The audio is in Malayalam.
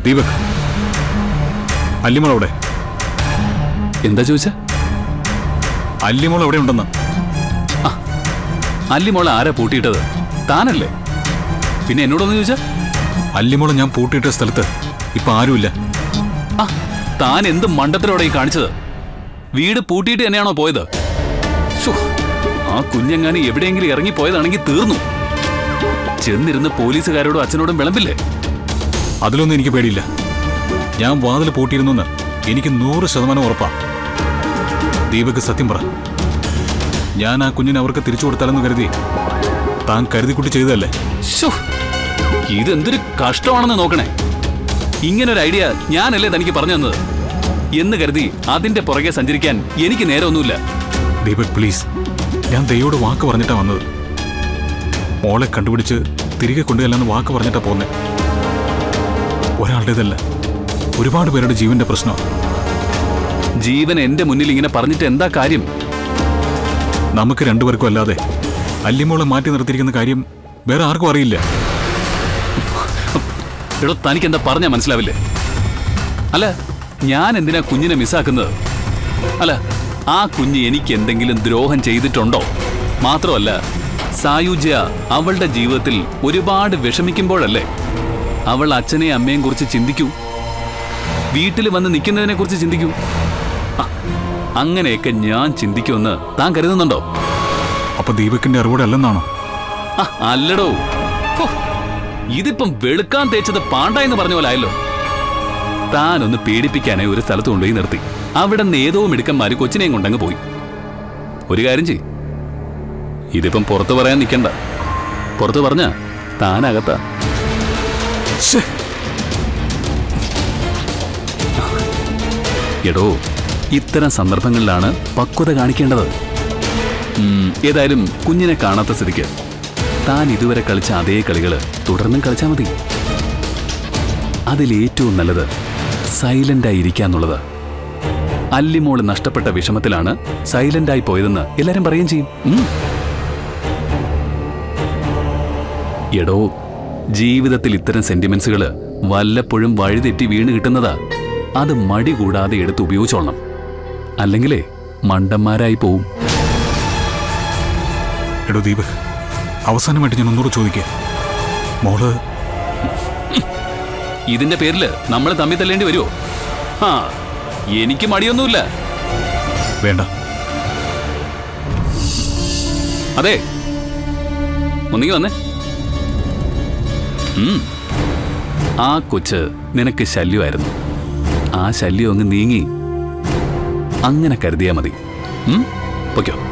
ദീപക് അല്ലിമോൾ അവിടെ എന്താ ചോദിച്ച അല്ലിമോൾ എവിടെ ഉണ്ടെന്ന് അല്ലിമോളെ ആരാ പൂട്ടിയിട്ടത് താനല്ലേ പിന്നെ എന്നോടൊന്ന് ചോദിച്ചാ അല്ലിമോളെ ഞാൻ പൂട്ടിയിട്ട സ്ഥലത്ത് ഇപ്പൊ ആരുമില്ല ആ താൻ എന്ത് മണ്ടത്തിലോടെ ഈ കാണിച്ചത് വീട് പൂട്ടിയിട്ട് തന്നെയാണോ പോയത് ശ്ശോ, ആ കുഞ്ഞെങ്ങാനും എവിടെയെങ്കിലും ഇറങ്ങി പോയതാണെങ്കിൽ തീർന്നു ചെന്നിരുന്ന് പോലീസുകാരോടും അച്ഛനോടും വിളമ്പില്ലേ അതിലൊന്നും എനിക്ക് പേടിയില്ല ഞാൻ വാതിൽ പൂട്ടിയിരുന്നെന്ന് എനിക്ക് നൂറ് ശതമാനം ഉറപ്പാ ദീപക് സത്യം പറ ഞാൻ ആ കുഞ്ഞിനെ അവർക്ക് തിരിച്ചു കൊടുത്താലെന്ന് കരുതി താൻ കരുതിക്കുട്ടി ചെയ്തതല്ലേ ശ്ശോ, ഇതെന്തൊരു കഷ്ടമാണെന്ന് നോക്കണേ ഇങ്ങനൊരു ഐഡിയ ഞാനല്ലേ തനിക്ക് പറഞ്ഞു തന്നത് എന്ന് കരുതി അതിന്റെ പുറകെ സഞ്ചരിക്കാൻ എനിക്ക് നേരമൊന്നുമില്ല ദീപക് പ്ലീസ് ഞാൻ ദയോട് വാക്ക് പറഞ്ഞിട്ടാ വന്നത് മോളെ കണ്ടുപിടിച്ച് തിരികെ കൊണ്ടുചെല്ലാന്ന് വാക്ക് പറഞ്ഞിട്ടാ പോന്നെ ഒരാളുടേതല്ല ഒരുപാട് പേരുടെ ജീവന്റെ പ്രശ്നമാണ് ജീവൻ എന്റെ മുന്നിൽ ഇങ്ങനെ പറഞ്ഞിട്ട് എന്താ കാര്യം നമുക്ക് രണ്ടുപേർക്കും അല്ലാതെ അല്ലിമോളെ മാറ്റി നിർത്തിയിരിക്കുന്ന കാര്യം വേറെ ആർക്കും അറിയില്ല എടോ തനിക്ക് എന്താ പറഞ്ഞാ മനസ്സിലാവില്ലേ അല്ല ഞാൻ എന്തിനാ കുഞ്ഞിനെ മിസ്സാക്കുന്നത് അല്ല ആ കുഞ്ഞ് എനിക്ക് എന്തെങ്കിലും ദ്രോഹം ചെയ്തിട്ടുണ്ടോ മാത്രമല്ല സായുജ്യ അവളുടെ ജീവിതത്തിൽ ഒരുപാട് വിഷമിക്കുമ്പോഴല്ലേ അവൾ അച്ഛനെയും അമ്മയും കുറിച്ച് ചിന്തിക്കൂ വീട്ടിൽ വന്ന് നിൽക്കുന്നതിനെ കുറിച്ച് ചിന്തിക്കൂ ആ, അങ്ങനെയൊക്കെ ഞാൻ ചിന്തിക്കുമെന്ന് താൻ കരുതുന്നുണ്ടോ അപ്പൊ ദീപകിന്റെ അറിവോടെ അല്ലെന്നാണോ ആ, അല്ലടോ ഹോ, ഇതിപ്പം വെളുക്കാൻ തേച്ചത് പാണ്ട എന്ന് പറഞ്ഞ പോലെ ആയല്ലോ താനൊന്ന് പേടിപ്പിക്കാനായി ഒരു സ്ഥലത്ത് കൊണ്ടുപോയി നിർത്തി അവിടെ നിന്ന് ഏതോ മിടുക്കന്മാര് കൊച്ചിനെയും കൊണ്ടങ്ങ് പോയി ഒരു കാര്യം ചെയ് ഇതിപ്പം പുറത്ത് പറയാൻ നിൽക്കണ്ട പുറത്ത് പറഞ്ഞ താനകത്താ ശ്ശേ, എടോ ഇത്തരം സന്ദർഭങ്ങളിലാണ് പക്വത കാണിക്കേണ്ടത് ഉം, ഏതായാലും കുഞ്ഞിനെ കാണാത്ത സ്ഥിതിക്ക് താൻ ഇതുവരെ കളിച്ച അതേ കളികൾ തുടർന്നും കളിച്ചാൽ മതി അതിലേറ്റവും നല്ലത് സൈലന്റായി ഇരിക്കാന്നുള്ളത് അല്ലിമോള് നഷ്ടപ്പെട്ട വിഷമത്തിലാണ് സൈലന്റായി പോയതെന്ന് എല്ലാരും പറയുകയും ചെയ്യും ഉം. എടോ ജീവിതത്തിൽ ഇത്തരം സെന്റിമെന്റ്സുകൾ വല്ലപ്പോഴും വഴിതെറ്റി വീണ് കിട്ടുന്നതാ അത് മടി കൂടാതെ എടുത്ത് ഉപയോഗിച്ചോളണം അല്ലെങ്കിലേ മണ്ടന്മാരായി പോവും എടോ ദീപക് അവസാനമായിട്ട് ഞാൻ ഒന്നുകൂടെ ചോദിക്കുക മോള് ഇതിന്റെ പേരില് നമ്മൾ തമ്മിൽ തല്ലേണ്ടി വരുമോ ആ എനിക്ക് മടിയൊന്നുമില്ല വേണ്ട അതെ ഒന്നിങ്ങി വന്നേ ഉം. ആ കൊച്ച് നിനക്ക് ശല്യമായിരുന്നു ആ ശല്യം അങ്ങ് നീങ്ങി അങ്ങനെ കരുതിയാ മതി ഉം? പൊയ്ക്കോ